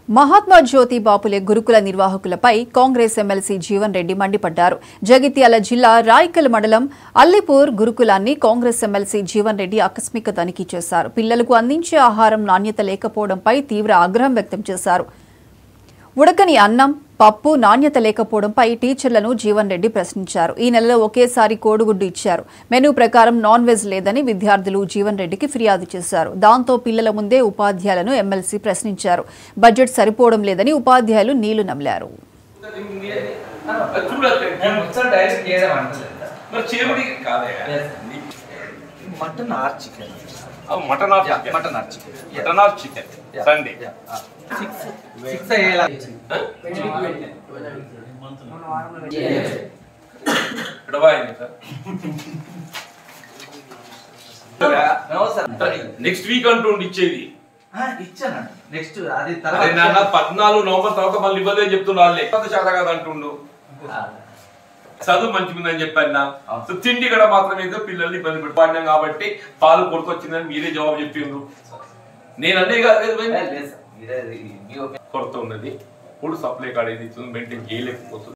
మహాత్మా జ్యోతి బాపులే గురుకుల నిర్వాహకులపై కాంగ్రెస్ ఎమ్మెల్సీ జీవన్ రెడ్డి మండిపడ్డారు జగిత్యాల జిల్లా రాయికల్ మండలం అల్లిపూర్ గురుకులాన్ని కాంగ్రెస్ ఎమ్మెల్సీ జీవన్ రెడ్డి ఆకస్మిక తనిఖీ చేశారు పిల్లలకు అందించే ఆహారం నాణ్యత లేకపోవడంపై తీవ్ర ఆగ్రహం వ్యక్తం చేశారు ఉడకని అన్నం పప్పు నాణ్యత లేకపోవడంపై టీచర్లను జీవన్ రెడ్డి ప్రశ్నించారు ఈ నెలలో ఒకేసారి కోడిగుడ్డు ఇచ్చారు మెనూ ప్రకారం నాన్ వెజ్ లేదని విద్యార్థులు జీవన్ రెడ్డికి ఫిర్యాదు చేశారు దాంతో పిల్లల ముందే ఉపాధ్యాయులను ఎమ్మెల్సీ ప్రశ్నించారు బడ్జెట్ సరిపోవడం లేదని ఉపాధ్యాయులు నీళ్లు నమిలారు చూడాలి మొత్తం డైరెక్ట్ చేయడం అంటలేదు మరి చేరుడి కాదే mutton or chicken mutton or Yeah, mutton or chicken. Yeah. Mutton or chicken Sunday six six అయ్యేలా ఎడబాయింది sir no sir next week అంటుండి ఇచ్చేది ఇచ్చాను నెక్స్ట్ అది అదే నాన్న తర్వాత పద్నాలుగు నవంబర్ తర్వాత మళ్ళీ ఇవ్వదే చెప్తున్నా వాళ్ళే కొత్త శాత కాదు అంటుండు చదువు మంచిగుందని చెప్పాను నా అవును. సో తిండి కూడా మాత్రమే ఏదో పిల్లల్ని ఇబ్బంది పెట్టి పాడినాం కాబట్టి పాలు కొడుకొచ్చిందని మీరే జవాబు చెప్పిండ్రు నేను అనే కాదు కదా భయ్. లేదు సార్ మీరే మీ ఒపీనియన్ కొరత ఉన్నది ఫుడ్ సప్లై కార్డ్ ఏది మెయింటైన్ చేయలేకపోతుంది